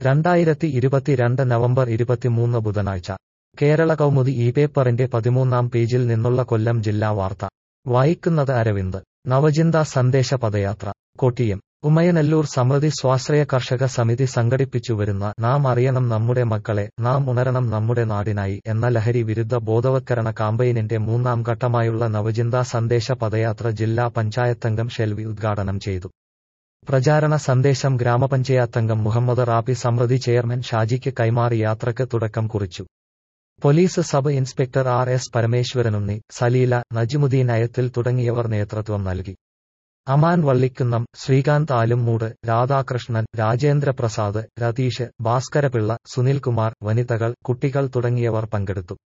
രണ്ടായിരത്തി ഇരുപത്തിരണ്ട് നവംബർ ഇരുപത്തിമൂന്ന് ബുധനാഴ്ച കേരള കൗമുദി ഈ പേപ്പറിന്റെ പതിമൂന്നാം പേജിൽ നിന്നുള്ള കൊല്ലം ജില്ലാ വാർത്ത വായിക്കുന്നത് അരവിന്ദ് നവചിന്ത സന്ദേശ പദയാത്ര കൊട്ടിയം ഉമയനല്ലൂർ സമൃദ്ധി സ്വാശ്രയ കർഷക സമിതി സംഘടിപ്പിച്ചുവരുന്ന നാം അറിയണം നമ്മുടെ മക്കളെ നാം ഉണരണം നമ്മുടെ നാടിനായി എന്ന ലഹരി വിരുദ്ധ ബോധവത്കരണ കാമ്പയിനിന്റെ മൂന്നാം ഘട്ടമായുള്ള നവചിന്ത സന്ദേശ പദയാത്ര ജില്ലാ പഞ്ചായത്തംഗം ഷെൽവി ഉദ്ഘാടനം ചെയ്തു പ്രചാരണ സന്ദേശം ഗ്രാമപഞ്ചായത്തംഗം മുഹമ്മദ് റാബി സമൃദ്ധി ചെയർമാൻ ഷാജിക്ക് കൈമാറി യാത്രയ്ക്ക് തുടക്കം കുറിച്ചു police sub inspector R S പരമേശ്വരനുണ്ണി സലീല നജിമുദ്ദീൻ അയത്തിൽ തുടങ്ങിയവർ നേതൃത്വം നൽകി അമാൻ വള്ളിക്കുന്നം ശ്രീകാന്ത് ആലുംമൂട് രാധാകൃഷ്ണൻ രാജേന്ദ്ര പ്രസാദ് രതീഷ് ഭാസ്കരപിള്ള സുനിൽകുമാർ വനിതകൾ കുട്ടികൾ തുടങ്ങിയവർ പങ്കെടുത്തു